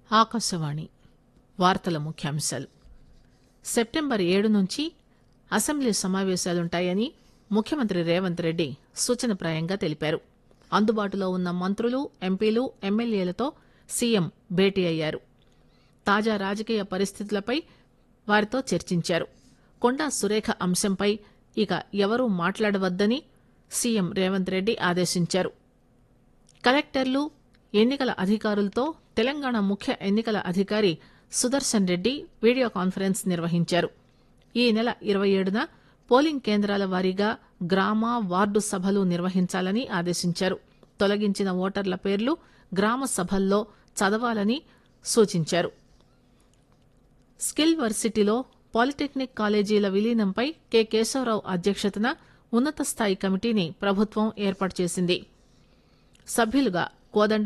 ఆకాశవాణి వార్తల ముఖ్యాంశాలు సెప్టెంబర్ ఏడు నుంచి అసెంబ్లీ సమావేశాలుంటాయని ముఖ్యమంత్రి రేవంత్ రెడ్డి సూచనప్రాయంగా తెలిపారు అందుబాటులో ఉన్న మంత్రులు ఎంపీలు ఎమ్మెల్యేలతో సీఎం భేటీ అయ్యారు తాజా రాజకీయ పరిస్థితులపై వారితో చర్చించారు కొండా సురేఖ అంశంపై ఇక ఎవరూ మాట్లాడవద్దని సీఎం రేవంత్ రెడ్డి ఆదేశించారు కలెక్టర్లు ఎన్నికల అధికారులతో తెలంగాణ ముఖ్య ఎన్నికల అధికారి సుదర్శన్ రెడ్డి వీడియో కాన్ఫరెన్స్ నిర్వహించారు ఈ నెల ఇరవై ఏడున పోలింగ్ కేంద్రాల వారీగా గ్రామ వార్డు సభలు నిర్వహించాలని ఆదేశించారు తొలగించిన ఓటర్ల పేర్లు గ్రామ సభల్లో చదవాలని సూచించారు స్కిల్ వర్సిటీలో పాలిటెక్నిక్ కాలేజీల విలీనంపై కె కేశవరావు అధ్యక్షతన ఉన్నత స్థాయి కమిటీని ప్రభుత్వం ఏర్పాటు చేసింది సభ్యులుగా కోదండ